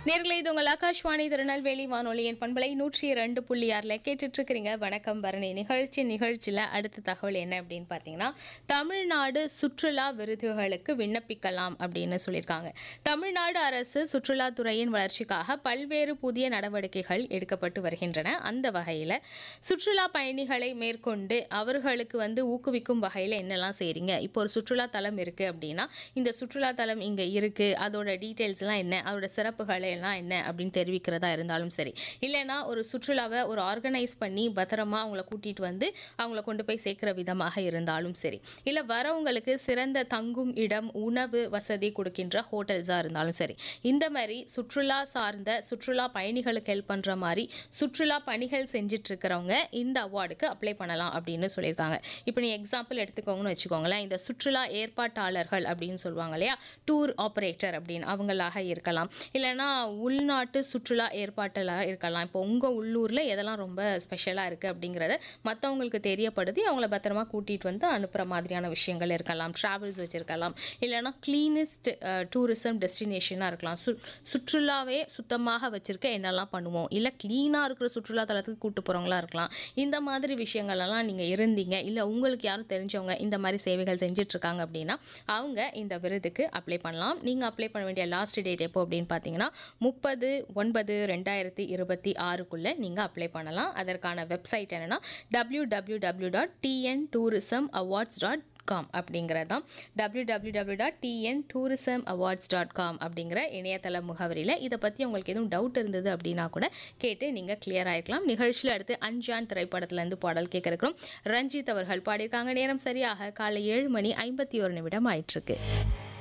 நேர்களை இது உங்கள் ஆகாஷ்வாணி திருநெல்வேலி வானொலியின் பண்பலை நூற்றி இரண்டு புள்ளி ஆறில் கேட்டுட்டு இருக்கிறீங்க வணக்கம் பரணி நிகழ்ச்சி நிகழ்ச்சியில் அடுத்த தகவல் என்ன அப்படின்னு பார்த்தீங்கன்னா தமிழ்நாடு சுற்றுலா விருதுகளுக்கு விண்ணப்பிக்கலாம் அப்படின்னு சொல்லியிருக்காங்க தமிழ்நாடு அரசு சுற்றுலாத்துறையின் வளர்ச்சிக்காக பல்வேறு புதிய நடவடிக்கைகள் எடுக்கப்பட்டு வருகின்றன அந்த வகையில் சுற்றுலா பயணிகளை மேற்கொண்டு அவர்களுக்கு வந்து ஊக்குவிக்கும் வகையில் என்னெல்லாம் செய்கிறீங்க இப்போ ஒரு சுற்றுலா தலம் இருக்குது அப்படின்னா இந்த சுற்றுலா தலம் இங்கே இருக்குது அதோட டீட்டெயில்ஸ்லாம் என்ன அதோட சிறப்புகள் எல்லாம் என்ன அப்படின்னு தெரிவிக்கிறதா இருந்தாலும் சரி இல்லைன்னா ஒரு சுற்றுலாவை ஒரு ஆர்கனைஸ் பண்ணி பத்திரமா அவங்கள கூட்டிகிட்டு வந்து அவங்கள கொண்டு போய் சேர்க்குற விதமாக இருந்தாலும் சரி இல்லை வரவங்களுக்கு சிறந்த தங்கும் இடம் உணவு வசதி கொடுக்கின்ற ஹோட்டல்ஸாக இருந்தாலும் சரி இந்த மாதிரி சுற்றுலா சார்ந்த சுற்றுலா பயணிகளுக்கு ஹெல்ப் பண்ணுற மாதிரி சுற்றுலா பணிகள் செஞ்சுட்டு இருக்கிறவங்க இந்த அவார்டுக்கு அப்ளை பண்ணலாம் அப்படின்னு சொல்லியிருக்காங்க இப்போ நீ எக்ஸாம்பிள் எடுத்துக்கோங்கன்னு வச்சுக்கோங்களேன் இந்த சுற்றுலா ஏற்பாட்டாளர்கள் அப்படின்னு சொல்லுவாங்க இல்லையா டூர் ஆப்ரேட்டர் அப்படின்னு அவங்களாக இருக்கலாம் இல்லைன்னா உள்நாட்டு சுற்றுலா ஏற்பாட்டலாக இருக்கலாம் இப்போ உங்கள் உள்ளூரில் எதெல்லாம் ரொம்ப ஸ்பெஷலாக இருக்குது அப்படிங்கிறத மற்றவங்களுக்கு தெரியப்படுத்தி அவங்கள பத்திரமா கூட்டிகிட்டு வந்து அனுப்புகிற மாதிரியான விஷயங்கள் இருக்கலாம் ட்ராவல்ஸ் வச்சுருக்கலாம் இல்லைன்னா க்ளீனஸ்ட் டூரிசம் டெஸ்டினேஷனாக இருக்கலாம் சு சுற்றுலாவே சுத்தமாக வச்சுருக்க என்னெல்லாம் பண்ணுவோம் இல்லை க்ளீனாக இருக்கிற சுற்றுலா தலத்துக்கு கூட்டு போகிறவங்களா இருக்கலாம் இந்த மாதிரி விஷயங்களெல்லாம் நீங்கள் இருந்தீங்க இல்லை உங்களுக்கு யாரும் தெரிஞ்சவங்க இந்த மாதிரி சேவைகள் செஞ்சிட்ருக்காங்க அப்படின்னா அவங்க இந்த விருதுக்கு அப்ளை பண்ணலாம் நீங்கள் அப்ளை பண்ண வேண்டிய லாஸ்ட் டேட் எப்போ அப்படின்னு பார்த்தீங்கன்னா முப்பது ஒன்பது ரெண்டாயிரத்தி இருபத்தி ஆறுக்குள்ளே நீங்கள் அப்ளை பண்ணலாம் அதற்கான வெப்சைட் என்னென்னா W W W dot TN tourism awards dot com அப்படிங்கிறது தான் W W W dot TN tourism awards dot com அப்படிங்கிற இணையதள முகவரியில் இதை பற்றி உங்களுக்கு எதுவும் டவுட் இருந்தது அப்படின்னா கூட கேட்டு நீங்கள் கிளியர் ஆகிருக்கலாம் நிகழ்ச்சியில் அடுத்து அஞ்சான் திரைப்படத்துலேருந்து பாடல் கேட்க இருக்கிறோம் ரஞ்சித் அவர்கள் பாடியிருக்காங்க நேரம் சரியாக காலை ஏழு மணி ஐம்பத்தி ஒரு நிமிடம் ஆயிட்டிருக்கு